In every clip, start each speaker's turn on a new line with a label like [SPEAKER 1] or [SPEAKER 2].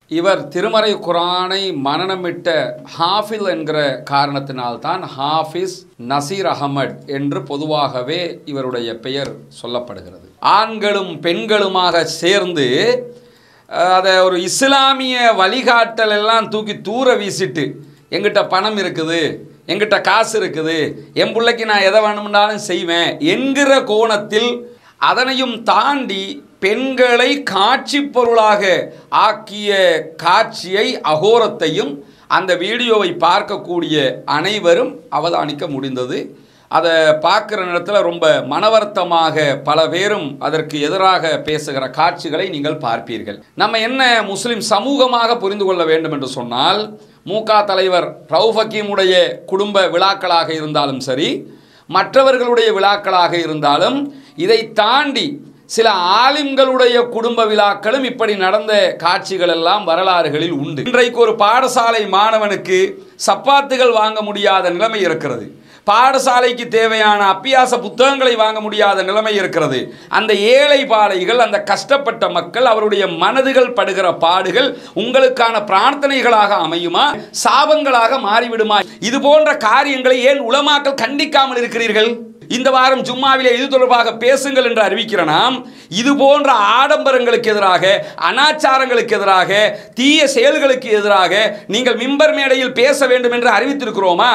[SPEAKER 1] இவர் திருமறை குரானை மனனமிட்ட ஹாஃபில் என்கிற காரணத்தினால்தான் ஹாஃபிஸ் நசீர் அகமட் என்று பொதுவாகவே இவருடைய பெயர் சொல்லப்படுகிறது ஆண்களும் பெண்களுமாக சேர்ந்து அஹ், அதை ஒரு இஸ்லாமிய வழிகாட்டல் எல்லாம் தூக்கி தூர வீசிட்டு எங்கிட்ட பணம் இருக்குது எங்கிட்ட காசு இருக்குது என் பிள்ளைக்கு நான் எதை வேணும்னாலும் செய்வேன் என்கிற கோணத்தில் அதனையும் தாண்டி பெண்களை காட்சி பொருளாக ஆக்கிய காட்சியை அகோரத்தையும் அந்த வீடியோவை பார்க்கக்கூடிய அனைவரும் அவதானிக்க முடிந்தது அதை பார்க்குற நேரத்தில் ரொம்ப மனவர்த்தமாக பல பேரும் அதற்கு எதிராக பேசுகிற காட்சிகளை நீங்கள் பார்ப்பீர்கள் நம்ம என்ன முஸ்லிம் சமூகமாக புரிந்து கொள்ள வேண்டும் என்று சொன்னால் மூகா தலைவர் ரவுஃப் ஹக்கீமுடைய குடும்ப விழாக்களாக இருந்தாலும் சரி மற்றவர்களுடைய விழாக்களாக இருந்தாலும் இதை தாண்டி சில ஆலிம்களுடைய குடும்ப விழாக்களும் இப்படி நடந்த காட்சிகள் எல்லாம் வரலாறுகளில் உண்டு இன்றைக்கு ஒரு பாடசாலை மாணவனுக்கு சப்பாத்துகள் வாங்க முடியாத நிலைமை இருக்கிறது பாடசாலைக்கு தேவையான அப்பியாச புத்தகங்களை வாங்க முடியாத நிலைமை இருக்கிறது அந்த ஏழை பாலைகள் அந்த கஷ்டப்பட்ட மக்கள் அவருடைய மனதுகள் படுகிற பாடுகள் உங்களுக்கான பிரார்த்தனைகளாக அமையுமா சாபங்களாக மாறிவிடுமா இது போன்ற காரியங்களை ஏன் உலமாக்கள் கண்டிக்காமல் இருக்கிறீர்கள் இந்த வாரம் ஜும்மாவிலே இது தொடர்பாக பேசுங்கள் என்று அறிவிக்கிற நாம் இது போன்ற ஆடம்பரங்களுக்கு எதிராக அனாச்சாரங்களுக்கு எதிராக தீய செயல்களுக்கு எதிராக நீங்கள் மிம்பர் மேடையில் பேச வேண்டும் என்று அறிவித்திருக்கிறோமா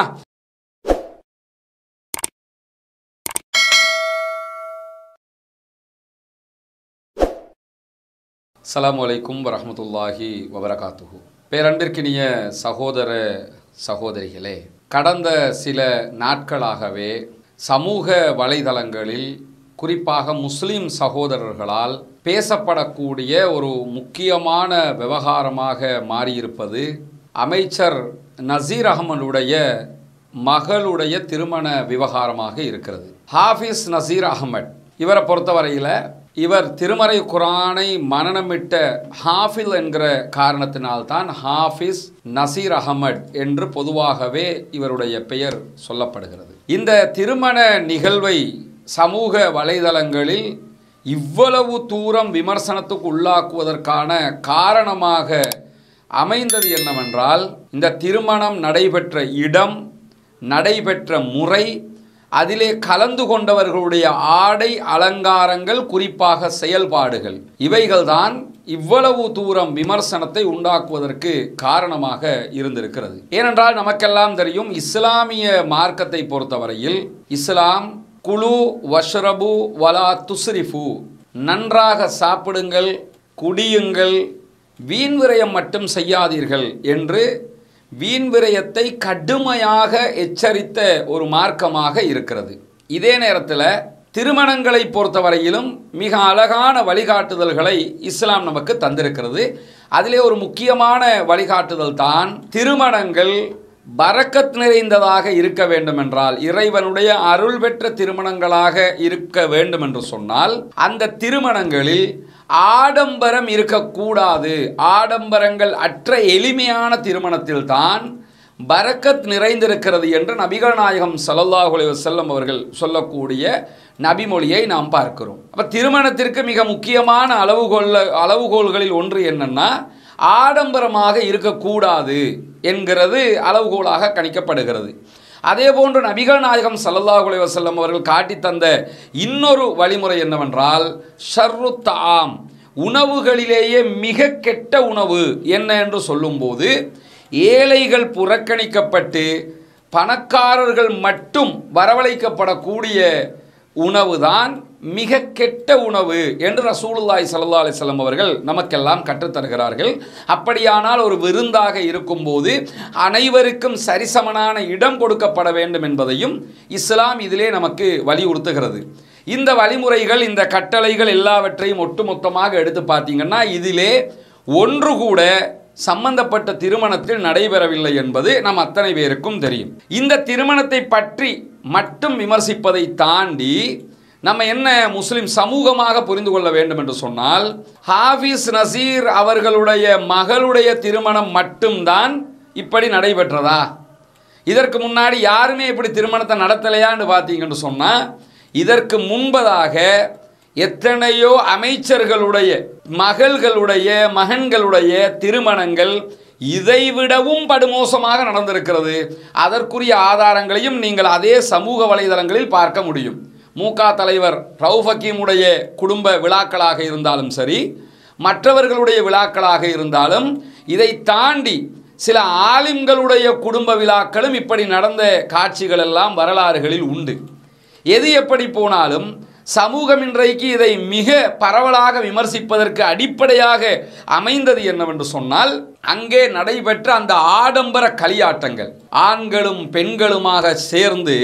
[SPEAKER 1] அஸ்ஸலாமு அலைக்கும் வரஹ்மத்துல்லாஹி வபரகாத்துஹு பேரன்பிற்கினிய சகோதர சகோதரிகளே கடந்த சில நாட்களாகவே சமூக வலைதளங்களில் குறிப்பாக முஸ்லிம் சகோதரர்களால் பேசப்படக்கூடிய ஒரு முக்கியமான விவகாரமாக மாறியிருப்பது அமைச்சர் நசீர் அகமதுடைய மகளுடைய திருமண விவகாரமாக இருக்கிறது ஹாஃபிஸ் நசீர் அகமட் இவரை பொறுத்தவரையில் இவர் திருமறை குரானை மனனமிட்ட ஹாஃபில் என்கிற காரணத்தினால்தான் ஹாஃபிஸ் நசீர் அகமட் என்று பொதுவாகவே இவருடைய பெயர் சொல்லப்படுகிறது இந்த திருமண நிகழ்வை சமூக வலைதளங்களில் இவ்வளவு தூரம் விமர்சனத்துக்கு உள்ளாக்குவதற்கான காரணமாக அமைந்தது என்னவென்றால் இந்த திருமணம் நடைபெற்ற இடம் நடைபெற்ற முறை அதிலே கலந்து கொண்டவர்களுடைய ஆடை அலங்காரங்கள் குறிப்பாக செயல்பாடுகள் இவைகள்தான் இவ்வளவு தூரம் விமர்சனத்தை உண்டாக்குவதற்கு காரணமாக இருந்திருக்கிறது ஏனென்றால் நமக்கெல்லாம் தெரியும் இஸ்லாமிய மார்க்கத்தை பொறுத்தவரையில் இஸ்லாம் குழு வஷ்ரபு வலா துஸ்ரிஃபு நன்றாக சாப்பிடுங்கள் குடியுங்கள் வீண் விரயம் மட்டும் செய்யாதீர்கள் என்று வீண் விரயத்தை கடுமையாக எச்சரித்த ஒரு மார்க்கமாக இருக்கிறது இதே நேரத்தில் திருமணங்களை பொறுத்தவரையிலும் மிக அழகான வழிகாட்டுதல்களை இஸ்லாம் நமக்கு தந்திருக்கிறது அதிலே ஒரு முக்கியமான வழிகாட்டுதல் தான் திருமணங்கள் பரக்கத் நிறைந்ததாக இருக்க வேண்டும் என்றால் இறைவனுடைய அருள் பெற்ற திருமணங்களாக இருக்க வேண்டும் என்று சொன்னால் அந்த திருமணங்களில் ஆடம்பரம் இருக்கக்கூடாது ஆடம்பரங்கள் அற்ற எளிமையான திருமணத்தில் தான் பரக்கத் நிறைந்திருக்கிறது என்று நபிகள் நாயகம் ஸல்லல்லாஹு அலைஹி வஸல்லம் அவர்கள் சொல்லக்கூடிய நபிமொழியை நாம் பார்க்கிறோம் அப்போ திருமணத்திற்கு மிக முக்கியமான அளவுகோல் அளவுகோல்களில் ஒன்று என்னன்னா ஆடம்பரமாக இருக்கக்கூடாது என்கிறது அளவுகோலாக கணிக்கப்படுகிறது அதே போன்று நபிகள் நாயகம் ஸல்லல்லாஹு அலைஹி வஸல்லம் அவர்கள் காட்டி தந்த இன்னொரு வழிமுறை என்னவென்றால் ஷர்ரு தாம் உணவுகளிலேயே மிக கெட்ட உணவு என்ன என்று சொல்லும்போது ஏழைகள் புறக்கணிக்கப்பட்டு பணக்காரர்கள் மட்டும் வரவழைக்கப்படக்கூடிய உணவுதான் மிக கெட்ட உணவு என்று ரசூலுல்லாஹி ஸல்லல்லாஹு அலைஹி வஸல்லம் அவர்கள் நமக்கெல்லாம் கற்றுத்தருகிறார்கள் அப்படியானால் ஒரு விருந்தாக இருக்கும்போது அனைவருக்கும் சரிசமனான இடம் கொடுக்கப்பட வேண்டும் என்பதையும் இஸ்லாம் இதிலே நமக்கு வலியுறுத்துகிறது இந்த வழிமுறைகள் இந்த கட்டளைகள் எல்லாவற்றையும் ஒட்டுமொத்தமாக எடுத்து பார்த்தீங்கன்னா இதிலே ஒன்று கூட சம்பந்தப்பட்ட திருமணத்தில் நடைபெறவில்லை என்பது நம் அத்தனை பேருக்கும் தெரியும் இந்த திருமணத்தை பற்றி மட்டும் விமர்சிப்பதை தாண்டி நம்ம என்ன முஸ்லிம் சமூகமாக புரிந்து கொள்ள வேண்டும் என்று சொன்னால் ஹாஃபிஸ் நசீர் அவர்களுடைய மகளுடைய திருமணம் மட்டும்தான் இப்படி நடைபெற்றதா இதற்கு முன்னாடி யாருமே இப்படி திருமணத்தை நடத்தலையான்னு பார்த்தீங்கன்னு சொன்னால் இதற்கு முன்பதாக எத்தனையோ அமைச்சர்களுடைய மகள்களுடைய மகன்களுடைய திருமணங்கள் இதைவிடவும் படுமோசமாக நடந்திருக்கிறது அதற்குரிய ஆதாரங்களையும் நீங்கள் அதே சமூக வலைதளங்களில் பார்க்க முடியும் மூக தலைவர் ரவுஃப் ஹக்கீமுடைய குடும்ப விழாக்களாக இருந்தாலும் சரி மற்றவர்களுடைய விழாக்களாக இருந்தாலும் இதை தாண்டி சில ஆலிம்களுடைய குடும்ப விழாக்களும் இப்படி நடந்த காட்சிகள் எல்லாம் வரலாறுகளில் உண்டு எது எப்படி போனாலும் சமூகம் இன்றைக்கு இதை மிக பரவலாக விமர்சிப்பதற்கு அடிப்படையாக அமைந்தது என்னவென்று சொன்னால் அங்கே நடைபெற்ற அந்த ஆடம்பர களியாட்டங்கள் ஆண்களும் பெண்களுமாக சேர்ந்து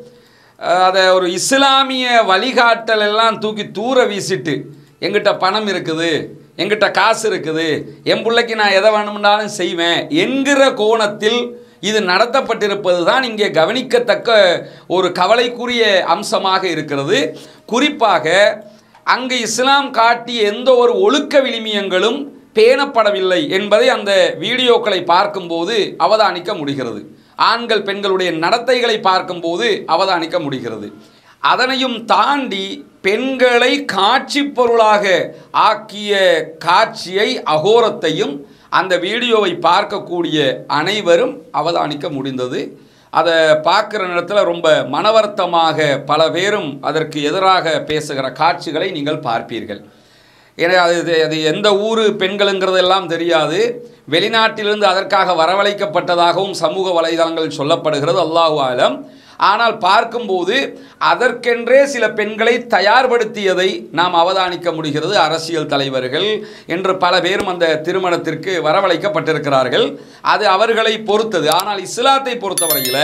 [SPEAKER 1] அஹ், அதை ஒரு இஸ்லாமிய வழிகாட்டல் எல்லாம் தூக்கி தூர வீசிட்டு எங்கிட்ட பணம் இருக்குது எங்கிட்ட காசு இருக்குது என் பிள்ளைக்கு நான் எதை வேணும்னாலும் செய்வேன் என்கிற கோணத்தில் இது நடத்தப்பட்டிருப்பது தான் இங்கே கவனிக்கத்தக்க ஒரு கவலைக்குரிய அம்சமாக இருக்கிறது குறிப்பாக அங்கு இஸ்லாம் காட்டிய எந்த ஒரு ஒழுக்க விளிமியங்களும் பேணப்படவில்லை என்பதை அந்த வீடியோக்களை பார்க்கும்போது அவதானிக்க முடிகிறது ஆண்கள் பெண்களுடைய நடத்தைகளை பார்க்கும்போது அவதானிக்க முடிகிறது அதனையும் தாண்டி பெண்களை காட்சி பொருளாக ஆக்கிய காட்சியை அகோரத்தையும் அந்த வீடியோவை பார்க்கக்கூடிய அனைவரும் அவதானிக்க முடிந்தது அதை பார்க்குற நேரத்தில் ரொம்ப மனவர்த்தமாக பல பேரும் அதற்கு எதிராக பேசுகிற காட்சிகளை நீங்கள் பார்ப்பீர்கள் ஏன்னா அது இது- அது எந்த ஊர் பெண்களுங்கிறதெல்லாம் தெரியாது வெளிநாட்டிலிருந்து அதற்காக வரவழைக்கப்பட்டதாகவும் சமூக வலைதளங்கள் சொல்லப்படுகிறது அல்லாஹு ஆலம் ஆனால் பார்க்கும்போது அதற்கென்றே சில பெண்களை தயார்படுத்தியதை நாம் அவதானிக்க முடிகிறது அரசியல் தலைவர்கள் என்று பல பேரும் அந்த திருமணத்திற்கு வரவழைக்கப்பட்டிருக்கிறார்கள் அது அவர்களை பொறுத்தது ஆனால் இஸ்லாத்தை பொறுத்தவரையில்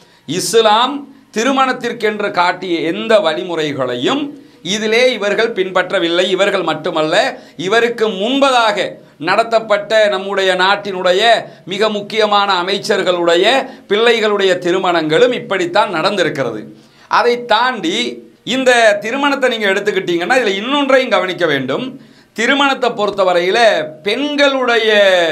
[SPEAKER 1] இஸ்லாம் திருமணத்திற்கென்று காட்டிய எந்த வழிமுறைகளையும் இதிலே இவர்கள் பின்பற்றவில்லை இவர்கள் மட்டுமல்ல இவருக்கு முன்பதாக நடத்தப்பட்ட நம்முடைய நாட்டினுடைய மிக முக்கியமான அமைச்சர்களுடைய பிள்ளைகளுடைய திருமணங்களும் இப்படித்தான் நடந்திருக்கிறது அதை தாண்டி இந்த திருமணத்தை நீங்கள் எடுத்துக்கிட்டீங்கன்னா இதில் இன்னொன்றையும் கவனிக்க வேண்டும் திருமணத்தை பொறுத்தவரையில் பெண்களுடைய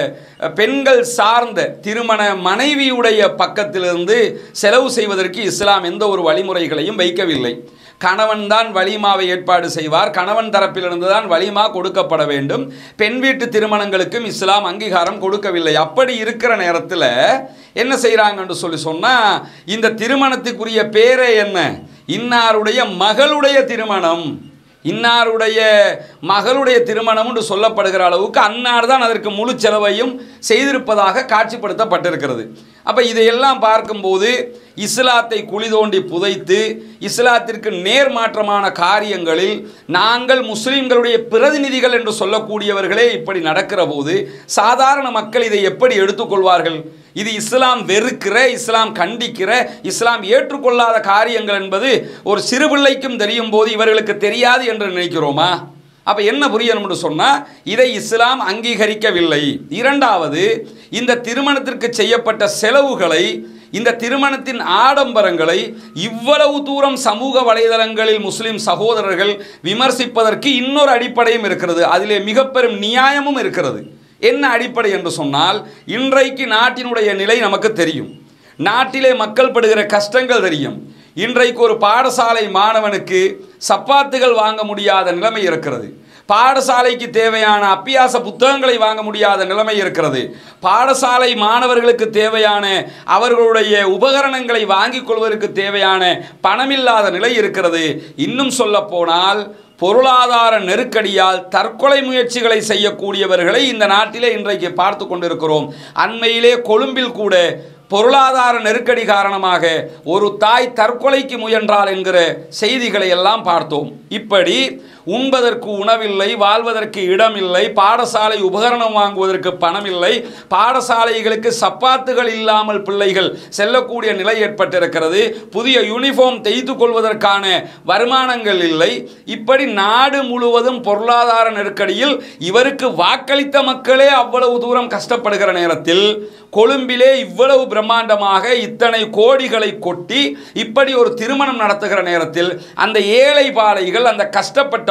[SPEAKER 1] பெண்கள் சார்ந்த திருமண மனைவியுடைய பக்கத்திலிருந்து செலவு செய்வதற்கு இஸ்லாம் எந்த ஒரு வழிமுறைகளையும் வைக்கவில்லை கணவன் தான் வலிமாவை ஏற்பாடு செய்வார் கணவன் தரப்பிலிருந்து தான் வலிமா கொடுக்கப்பட வேண்டும் பெண் வீட்டு திருமணங்களுக்கும் இஸ்லாம் அங்கீகாரம் கொடுக்கவில்லை அப்படி இருக்கிற நேரத்தில் என்ன செய்கிறாங்கன்னு சொல்லி சொன்னால் இந்த திருமணத்துக்குரிய பேரே என்ன இன்னாருடைய மகளுடைய திருமணம் இன்னாருடைய மகளுடைய திருமணம் என்று சொல்லப்படுகிற அளவுக்கு அன்னார் தான் அதற்கு முழு செலவையும் செய்திருப்பதாக காட்சிப்படுத்தப்பட்டிருக்கிறது அப்போ இதையெல்லாம் பார்க்கும்போது இஸ்லாத்தை குழி தோண்டி புதைத்து இஸ்லாத்திற்கு நேர்மாற்றமான காரியங்களில் நாங்கள் முஸ்லிம்களுடைய பிரதிநிதிகள் என்று சொல்லக்கூடியவர்களே இப்படி நடக்கிற போது சாதாரண மக்கள் இதை எப்படி எடுத்துக்கொள்வார்கள் இது இஸ்லாம் வெறுக்கிற இஸ்லாம் கண்டிக்கிற இஸ்லாம் ஏற்றுக்கொள்ளாத காரியங்கள் என்பது ஒரு சிறுபிள்ளைக்கும் தெரியும் போது இவர்களுக்கு தெரியாது என்று நினைக்கிறோமா அப்ப என்ன புரியணும்னு சொன்னா இதை இஸ்லாம் அங்கீகரிக்கவில்லை இரண்டாவது இந்த திருமணத்திற்கு செய்யப்பட்ட செலவுகளை இந்த திருமணத்தின் ஆடம்பரங்களை இவ்வளவு தூரம் சமூக வலைதளங்களில் முஸ்லிம் சகோதரர்கள் விமர்சிப்பதற்கு இன்னொரு அடிப்படையும் இருக்கிறது அதிலே மிக பெரும் நியாயமும் இருக்கிறது என்ன அடிப்படை என்று சொன்னால் இன்றைக்கு நாட்டினுடைய நிலை நமக்கு தெரியும் நாட்டிலே மக்கள் படுகிற கஷ்டங்கள் தெரியும் இன்றைக்கு ஒரு பாடசாலை மாணவனுக்கு சப்பாத்துகள் வாங்க முடியாத நிலைமை இருக்கிறது பாடசாலைக்கு தேவையான அப்பியாச புத்தகங்களை வாங்க முடியாத நிலைமை இருக்கிறது பாடசாலை மாணவர்களுக்கு தேவையான அவர்களுடைய உபகரணங்களை வாங்கிக் கொள்வதற்கு தேவையான பணமில்லாத நிலை இருக்கிறது இன்னும் சொல்ல போனால் பொருளாதார நெருக்கடியால் தற்கொலை முயற்சிகளை செய்யக்கூடியவர்களை இந்த நாட்டிலே இன்றைக்கு பார்த்து கொண்டிருக்கிறோம் அண்மையிலே கொழும்பில் கூட பொருளாதார நெருக்கடி காரணமாக ஒரு தாய் தற்கொலைக்கு முயன்றாள் என்கிற செய்திகளை எல்லாம் பார்த்தோம் இப்படி உண்பதற்கு உணவில்லை வாழ்வதற்கு இடமில்லை பாடசாலை உபகரணம் வாங்குவதற்கு பணமில்லை பாடசாலைகளுக்கு சப்பாத்துகள் இல்லாமல் பிள்ளைகள் செல்லக்கூடிய நிலை ஏற்பட்டிருக்கிறது புதிய யூனிஃபார்ம் தைத்து கொள்வதற்கான வருமானங்கள் இல்லை இப்படி நாடு முழுவதும் பொருளாதார நெருக்கடியில் இவருக்கு வாக்களித்த மக்களே அவ்வளவு தூரம் கஷ்டப்படுகிற நேரத்தில் கொழும்பிலே இவ்வளவு பிரம்மாண்டமாக இத்தனை கோடிகளை கொட்டி இப்படி ஒரு திருமணம் நடத்துகிற நேரத்தில் அந்த ஏழை பாலைகள் அந்த கஷ்டப்பட்ட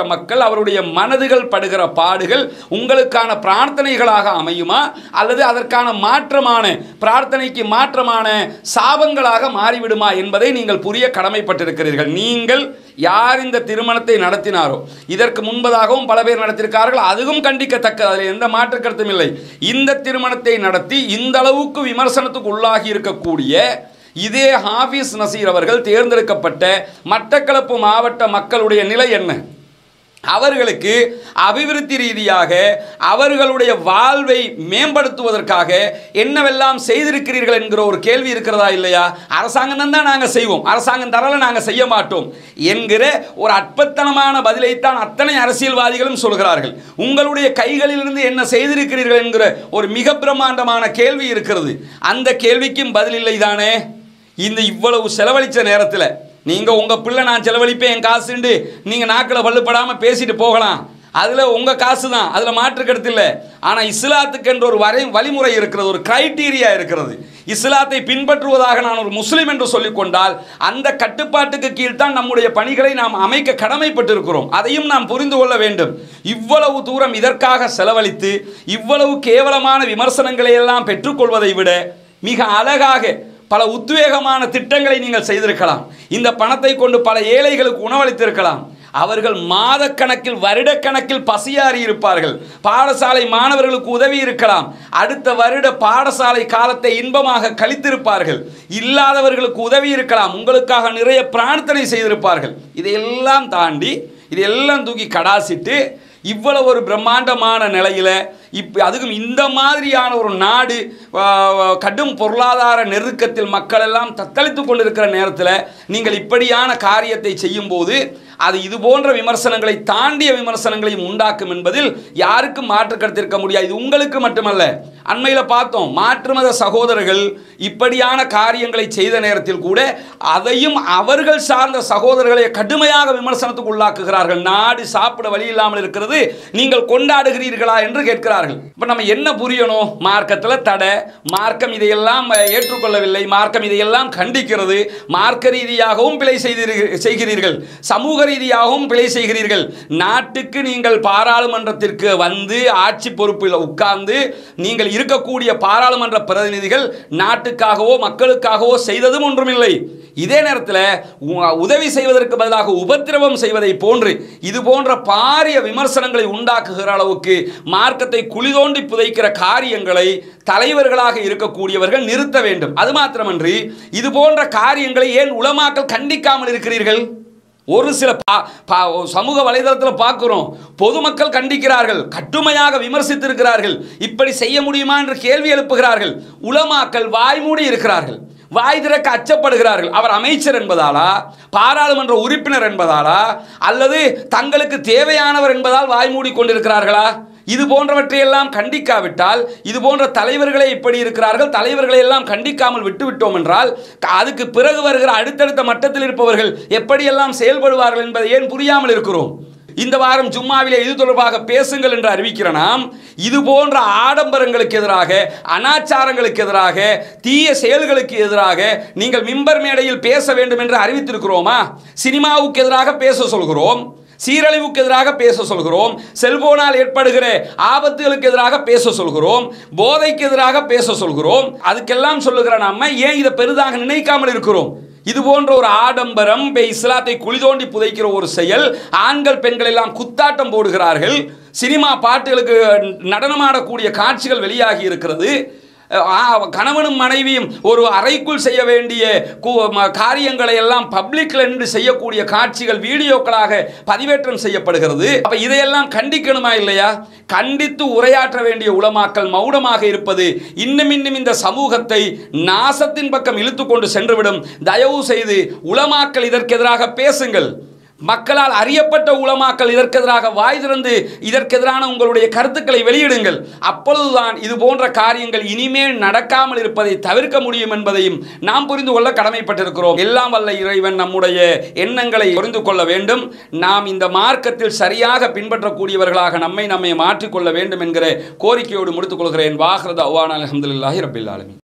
[SPEAKER 1] மக்கள் அவருடைய மனதுகள் படுகிற பாடுகள் உங்களுக்கான பிரார்த்தனைகளாக அமையுமா அல்லது அதற்கான மாற்றமான பிரார்த்தனைக்கு மாற்றமான சாபங்களாக மாறிவிடுமா என்பதை நீங்கள் புரிய கடமைப்பட்டிருக்கிறீர்கள் நீங்கள் யார் இந்த திருமணத்தை நடத்தினாரோ இதற்கு முன்பதாகவும் பல பேர் நடத்தியிருக்கார்கள் அதுவும் கண்டிக்கத்தக்கது அதில் எந்த மாற்று கருத்தும் இல்லை இந்த திருமணத்தை நடத்தி இந்த அளவுக்கு விமர்சனத்துக்கு உள்ளாகி இருக்கக்கூடிய இதே ஹாஃபிஸ் நசீர் அவர்கள் தேர்ந்தெடுக்கப்பட்ட மட்டக்களப்பு மாவட்ட மக்களுடைய நிலை என்ன அவர்களுக்கு அபிவிருத்தி ரீதியாக அவர்களுடைய வாழ்வை மேம்படுத்துவதற்காக என்னவெல்லாம் செய்திருக்கிறீர்கள் என்கிற ஒரு கேள்வி இருக்கிறதா இல்லையா அரசாங்கம் தான் நாங்கள் செய்வோம் அரசாங்கம் தரல நாங்கள் செய்ய மாட்டோம் என்கிற ஒரு அற்பத்தனமான பதிலைத்தான் அத்தனை அரசியல்வாதிகளும் சொல்கிறார்கள் உங்களுடைய கைகளிலிருந்து என்ன செய்திருக்கிறீர்கள் என்கிற ஒரு மிக பிரம்மாண்டமான கேள்வி இருக்கிறது அந்த கேள்விக்கும் பதில் இல்லை தானே இந்த இவ்வளவு செலவழித்த நேரத்தில் நீங்கள் உங்கள் பிள்ளை நான் செலவழிப்பேன் என் காசுண்டு நீங்கள் நாக்கில் பல்லுப்படாமல் பேசிட்டு போகலாம் அதில் உங்கள் காசு தான் அதில் மாற்று கருத்து இல்லை ஆனால் இஸ்லாத்துக்கு என்ற ஒரு வரை வழிமுறை இருக்கிறது ஒரு கிரைட்டீரியா இருக்கிறது இஸ்லாத்தை பின்பற்றுவதாக நான் ஒரு முஸ்லீம் என்று சொல்லிக்கொண்டால் அந்த கட்டுப்பாட்டுக்கு கீழ்தான் நம்முடைய பணிகளை நாம் அமைக்க கடமைப்பட்டிருக்கிறோம் அதையும் நாம் புரிந்து கொள்ள வேண்டும் இவ்வளவு தூரம் இதற்காக செலவழித்து இவ்வளவு கேவலமான விமர்சனங்களை எல்லாம் பெற்றுக்கொள்வதை விட மிக அழகாக பல உத்வேகமான திட்டங்களை நீங்கள் செய்திருக்கலாம் இந்த பணத்தை கொண்டு பல ஏழைகளுக்கு உணவளித்திருக்கலாம் அவர்கள் மாதக்கணக்கில் வருடக்கணக்கில் பசியாறி இருப்பார்கள் பாடசாலை மாணவர்களுக்கு உதவி இருக்கலாம் அடுத்த வருட பாடசாலை காலத்தை இன்பமாக கழித்திருப்பார்கள் இல்லாதவர்களுக்கு உதவி இருக்கலாம் உங்களுக்காக நிறைய பிரார்த்தனை செய்திருப்பார்கள் இதையெல்லாம் தாண்டி இதையெல்லாம் தூக்கி கடாசிட்டு இவ்வளவு ஒரு பிரம்மாண்டமான நிலையில் இப்போ அதுக்கும் இந்த மாதிரியான ஒரு நாடு ஆ, கடும் பொருளாதார நெருக்கத்தில் மக்கள் எல்லாம் தத்தளித்து கொண்டிருக்கிற நேரத்தில் நீங்கள் இப்படியான காரியத்தை செய்யும்போது அது இது போன்ற விமர்சனங்களை தாண்டிய விமர்சனங்களையும் உண்டாக்கும் என்பதில் யாருக்கும் மாற்று கருத்து இருக்க முடியாது இது உங்களுக்கு மட்டுமல்ல அண்மையில் பார்த்தோம் மாற்று மத சகோதரர்கள் இப்படியான காரியங்களை செய்த நேரத்தில் கூட அதையும் அவர்கள் சார்ந்த சகோதரர்களை கடுமையாக விமர்சனத்துக்கு உள்ளாக்குகிறார்கள் நாடு சாப்பிட வழி இல்லாமல் இருக்கிறது நீங்கள் கொண்டாடுகிறீர்களா என்று கேட்கிறார்கள் இப்போ நம்ம என்ன புரியணும் மார்க்கத்தில் தடை மார்க்கம் இதையெல்லாம் அஹ், ஏற்றுக்கொள்ளவில்லை மார்க்கம் இதையெல்லாம் கண்டிக்கிறது மார்க்க ரீதியாகவும் பிழை செய்தீர்கள் செய்கிறீர்கள் சமூக ரீதியாகவும் பிழை செய்கிறீர்கள் நாட்டுக்கு நீங்கள் பாராளுமன்றத்திற்கு வந்து ஆட்சி பொறுப்பில் உட்கார்ந்து நீங்கள் இருக்கக்கூடிய பாராளுமன்ற பிரதிநிதிகள் நாட்டுக்காகவோ மக்களுக்காகவோ செய்ததும் ஒன்றுமில்லை இதே நேரத்தில் உ- உதவி செய்வதற்கு பதிலாக உபத்திரவம் செய்வதை போன்று இது போன்ற பாரிய விமர்சனங்களை உண்டாக்குகிற அளவுக்கு மார்க்கத்தை குளிதோண்டி புதைக்கிற காரியங்களை தலைவர்களாக இருக்கக்கூடியவர்கள் நிறுத்த வேண்டும் அது மாத்திரமன்றி இது போன்ற காரியங்களை ஏன் உலமாக்கள் கண்டிக்காமல் இருக்கிறீர்கள் ஒரு சில பா- பா- சமூக வலைதளத்தில் பார்க்கிறோம் பொதுமக்கள் கண்டிக்கிறார்கள் கட்டுமையாக விமர்சித்திருக்கிறார்கள் இப்படி செய்ய முடியுமா என்று கேள்வி எழுப்புகிறார்கள் உலமாக்கள் வாய்மூடி இருக்கிறார்கள் வாய் திறக்க அச்சப்படுகிறார்கள் அவர் அமைச்சர் என்பதாலா பாராளுமன்ற உறுப்பினர் என்பதாலா அல்லது தங்களுக்கு தேவையானவர் என்பதால் வாய் மூடி கொண்டிருக்கிறார்களா இது போன்றவற்றையெல்லாம் கண்டிக்காவிட்டால் இது போன்ற தலைவர்களே இப்படி இருக்கிறார்கள் தலைவர்களை எல்லாம் கண்டிக்காமல் விட்டுவிட்டோம் என்றால் க- அதுக்கு பிறகு வருகிற அடுத்தடுத்த மட்டத்தில் இருப்பவர்கள் எப்படியெல்லாம் செயல்படுவார்கள் என்பதை ஏன் புரியாமல் இருக்கிறோம் இந்த வாரம் ஜும்மாவிலே இது தொடர்பாக பேசுங்கள் என்று அறிவிக்கிற நாம் இது போன்ற ஆடம்பரங்களுக்கு எதிராக அனாச்சாரங்களுக்கு எதிராக தீய செயல்களுக்கு எதிராக நீங்கள் மிம்பர் மேடையில் பேச வேண்டும் என்று அறிவித்திருக்கிறோமா சினிமாவுக்கு எதிராக பேச சொல்கிறோம் சீரழிவுக்கு எதிராக பேச சொல்கிறோம் செல்போனால் ஏற்படுகிற ஆபத்துகளுக்கு எதிராக பேச சொல்கிறோம் போதைக்கு எதிராக பேச சொல்கிறோம் அதுக்கெல்லாம் சொல்லுகிற நாம ஏன் இதை பெரிதாக நினைக்காமல் இருக்கிறோம் இது போன்ற ஒரு ஆடம்பரம் இப்ப இஸ்லாத்தை குளிதோண்டி புதைக்கிற ஒரு செயல் ஆண்கள் பெண்கள் எல்லாம் குத்தாட்டம் போடுகிறார்கள் சினிமா பாட்டுகளுக்கு நடனமாடக்கூடிய காட்சிகள் வெளியாகி இருக்கிறது ஆ, கணவனும் மனைவியும் ஒரு அறைக்குள் செய்ய வேண்டிய கு- ம- காரியங்களை எல்லாம் பப்ளிக்ல நின்று செய்யக்கூடிய காட்சிகள் வீடியோக்களாக பதிவேற்றம் செய்யப்படுகிறது அப்ப இதையெல்லாம் கண்டிக்கணுமா இல்லையா கண்டித்து உரையாற்ற வேண்டிய உலமாக்கள் மௌனமாக இருப்பது இன்னும் இன்னும் இந்த சமூகத்தை நாசத்தின் பக்கம் இழுத்து கொண்டு சென்றுவிடும் தயவு செய்து உலமாக்கள் இதற்கு எதிராக பேசுங்கள் மக்களால் அறியப்பட்ட உலமாக்கள் இதற்கெதிராக வாய் திறந்து இதற்கெதிரான உங்களுடைய கருத்துக்களை வெளியிடுங்கள் அப்பொழுதுதான் இது போன்ற காரியங்கள் இனிமேல் நடக்காமல் இருப்பதை தவிர்க்க முடியும் என்பதையும் நாம் புரிந்து கொள்ள கடமைப்பட்டிருக்கிறோம் எல்லாம் வல்ல இறைவன் நம்முடைய எண்ணங்களை புரிந்து கொள்ள வேண்டும் நாம் இந்த மார்க்கத்தில் சரியாக பின்பற்றக்கூடியவர்களாக நம்மை நம்மை மாற்றிக்கொள்ள வேண்டும் என்கிற கோரிக்கையோடு முடித்துக் கொள்கிறேன் வாஹ்ரத அவான் அலமதுல்லாஹி ரபில் ஆலமீன்